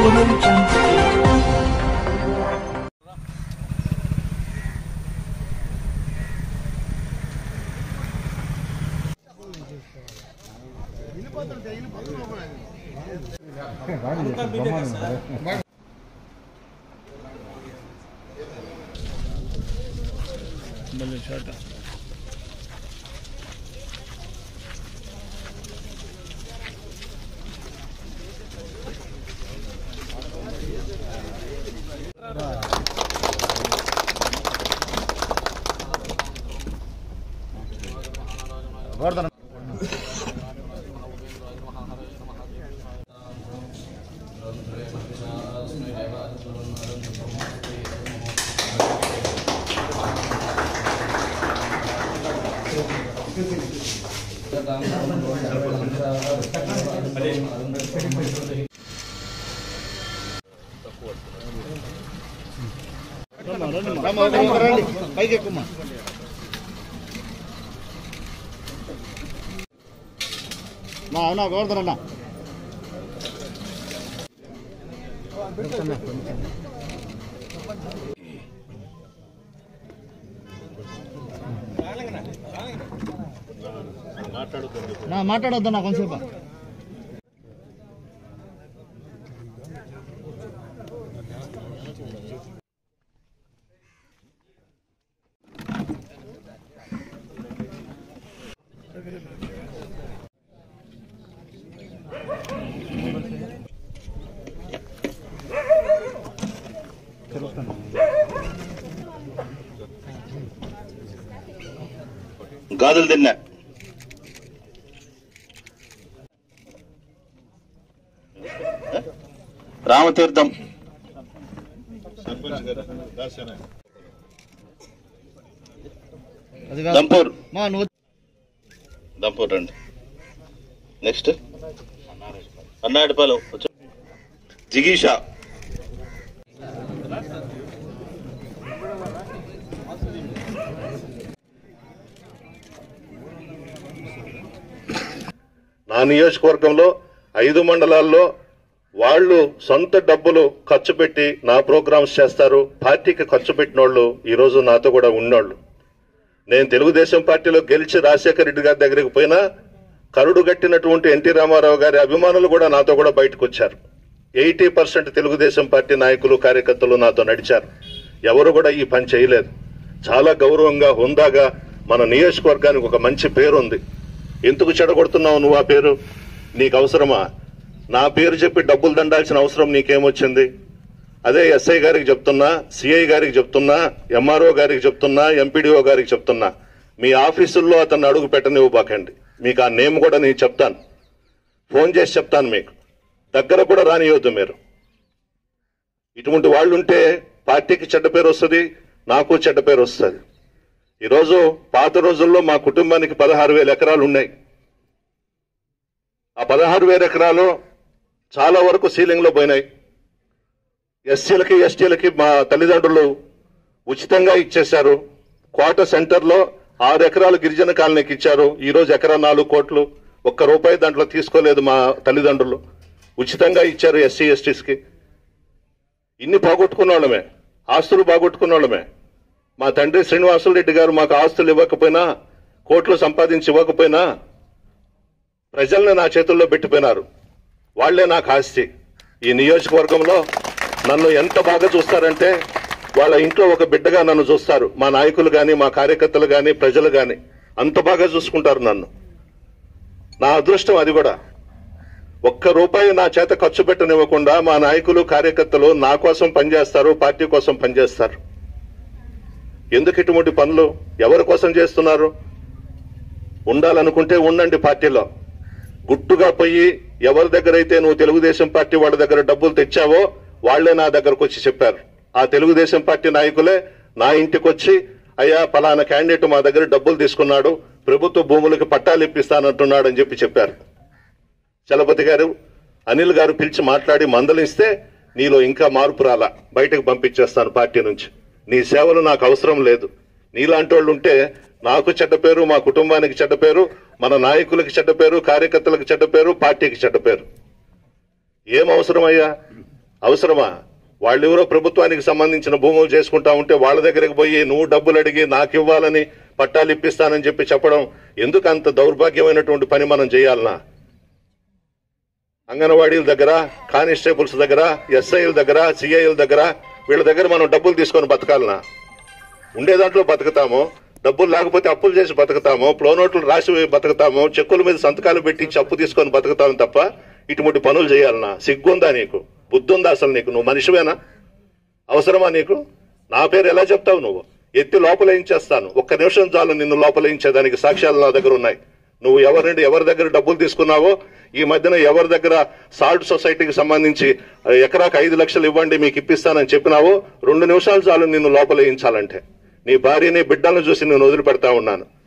Audio Jungle. పైకి ఎక్కుమ్మా నా అవునా గోవర్ధన్ నా మాట్లాడొద్దన్నా కొంచెంసేపు గాజులు తిన్నా రామతీర్థం అది కాదు. దంపూర్ మా నువ్వు దంపూర్ రండి నెక్స్ట్ అన్నాడిపాలెం వచ్చి- జిగీషా నా నియోజకవర్గంలో ఐదు మండలాల్లో వాళ్ళు సొంత డబ్బులు ఖర్చు పెట్టి నా ప్రోగ్రామ్స్ చేస్తారు పార్టీకి ఖర్చు పెట్టిన వాళ్ళు ఈరోజు నాతో కూడా ఉన్నోళ్ళు నేను తెలుగుదేశం పార్టీలో గెలిచి రాజశేఖర రెడ్డి గారి దగ్గరికి పోయినా కరుడు గట్టినటువంటి ఎన్టీ రామారావు గారి అభిమానులు కూడా నాతో కూడా బయటకు వచ్చారు ఎయిటీ పర్సెంట్ తెలుగుదేశం పార్టీ నాయకులు కార్యకర్తలు నాతో నడిచారు ఎవరు కూడా ఈ పని చేయలేదు చాలా గౌరవంగా హుందాగా మన నియోజకవర్గానికి ఒక మంచి పేరు ఉంది ఎందుకు చెడగొడుతున్నావు నువ్వు ఆ పేరు నీకు అవసరమా నా పేరు చెప్పి డబ్బులు దండాల్సిన అవసరం నీకేమొచ్చింది అదే ఎస్ఐ గారికి చెప్తున్నా సిఐ గారికి చెప్తున్నా ఎంఆర్ఓ గారికి చెప్తున్నా ఎంపీడీఓ గారికి చెప్తున్నా మీ ఆఫీసుల్లో అతన్ని అడుగు పెట్టనివ్వబాకండి మీకు ఆ నేమ్ కూడా నేను చెప్తాను ఫోన్ చేసి చెప్తాను మీకు దగ్గర కూడా రానియొద్దు మీరు ఇటువంటి వాళ్ళు ఉంటే పార్టీకి చెడ్డ పేరు వస్తుంది నాకు చెడ్డ పేరు వస్తుంది ఈరోజు పాత రోజుల్లో మా కుటుంబానికి పదహారు వేల ఎకరాలు ఉన్నాయి ఆ పదహారు వేల ఎకరాలు చాలా వరకు సీలింగ్లో పోయినాయి ఎస్సీలకి ఎస్టీలకి మా తల్లిదండ్రులు ఉచితంగా ఇచ్చేశారు కోట సెంటర్లో ఆరు ఎకరాలు గిరిజన కాలనీకి ఇచ్చారు ఈ రోజు ఎకరా నాలుగు కోట్లు ఒక్క రూపాయి దాంట్లో తీసుకోలేదు మా తల్లిదండ్రులు ఉచితంగా ఇచ్చారు ఎస్సీ ఎస్టీస్కి ఇన్ని పోగొట్టుకున్న వాళ్ళమే ఆస్తులు పోగొట్టుకున్న వాళ్ళమే మా తండ్రి శ్రీనివాసులు రెడ్డి గారు మాకు ఆస్తులు ఇవ్వకపోయినా కోట్లు సంపాదించి ఇవ్వకపోయినా ప్రజల్ని నా చేతుల్లో పెట్టిపోయినారు వాళ్లే నాకు ఆస్తి ఈ నియోజకవర్గంలో నన్ను ఎంత బాగా చూస్తారంటే వాళ్ళ ఇంట్లో ఒక బిడ్డగా నన్ను చూస్తారు మా నాయకులు గాని మా కార్యకర్తలు గాని ప్రజలు గాని అంత బాగా చూసుకుంటారు నన్ను నా అదృష్టం అది కూడా ఒక్క రూపాయి నా చేత ఖర్చు పెట్టనివ్వకుండా మా నాయకులు కార్యకర్తలు నా కోసం పనిచేస్తారు పార్టీ కోసం పనిచేస్తారు ఎందుకు ఇటువంటి పనులు ఎవరి కోసం చేస్తున్నారు ఉండాలనుకుంటే ఉండండి పార్టీలో గుట్టుగా పోయి ఎవరి దగ్గర అయితే నువ్వు తెలుగుదేశం పార్టీ వాళ్ళ దగ్గర డబ్బులు తెచ్చావో వాళ్లే నా దగ్గరకు వచ్చి చెప్పారు ఆ తెలుగుదేశం పార్టీ నాయకులే నా ఇంటికి వచ్చి అయ్యా పలానా క్యాండిడేట్ మా దగ్గర డబ్బులు తీసుకున్నాడు ప్రభుత్వ భూములకి పట్టాలు ఇప్పిస్తానంటున్నాడు అని చెప్పి చెప్పారు చలపతి గారు అనిల్ గారు పిలిచి మాట్లాడి మందలిస్తే నీలో ఇంకా మార్పు రాలా బయటకు పంపించేస్తాను పార్టీ నుంచి నీ సేవలు నాకు అవసరం లేదు నీలాంటి వాళ్ళు ఉంటే నాకు చెడ్డ పేరు మా కుటుంబానికి చెడ్డ పేరు మన నాయకులకి చెడ్డ పేరు కార్యకర్తలకు చెడ్డ పేరు పార్టీకి చెడ్డ పేరు ఏం అవసరం అయ్యా అవసరమా వాళ్ళెవరో ప్రభుత్వానికి సంబంధించిన భూములు చేసుకుంటా ఉంటే వాళ్ళ దగ్గరికి పోయి నువ్వు డబ్బులు అడిగి నాకు ఇవ్వాలని పట్టాలు ఇప్పిస్తానని చెప్పి చెప్పడం ఎందుకు అంత దౌర్భాగ్యమైనటువంటి పని మనం చేయాలనా అంగన్వాడీల దగ్గర కానిస్టేబుల్స్ దగ్గర ఎస్ఐల దగ్గర సిఐల దగ్గర వీళ్ళ దగ్గర మనం డబ్బులు తీసుకొని బతకాలనా ఉండే దాంట్లో బతుకుతాము డబ్బులు లేకపోతే అప్పులు చేసి బతుకుతాము ప్లో నోట్లు రాసి బతుకుతాము చెక్కుల మీద సంతకాలు పెట్టి అప్పు తీసుకొని బతుకుతాము తప్ప ఇటువంటి పనులు చేయాలనా సిగ్గుందా నీకు బుద్ధుందా అసలు నీకు నువ్వు మనిషివేనా అవసరమా నీకు నా పేరు ఎలా చెప్తావు నువ్వు ఎత్తి లోపలేయించేస్తాను ఒక్క నిమిషం చాలు నిన్ను లోపలేయించేదానికి సాక్ష్యాలు నా దగ్గర ఉన్నాయి నువ్వు ఎవరి ఎవరి దగ్గర డబ్బులు తీసుకున్నావో ఈ మధ్యన ఎవరి దగ్గర సాల్ట్ సొసైటీకి సంబంధించి ఆ, ఎకరాకు ఐదు లక్షలు ఇవ్వండి మీకు ఇప్పిస్తానని చెప్పినావో రెండు నిమిషాలు చాలు నిన్ను లోపలేయించాలంటే నీ భార్యని బిడ్డలను చూసి నేను వదిలిపెడతా ఉన్నాను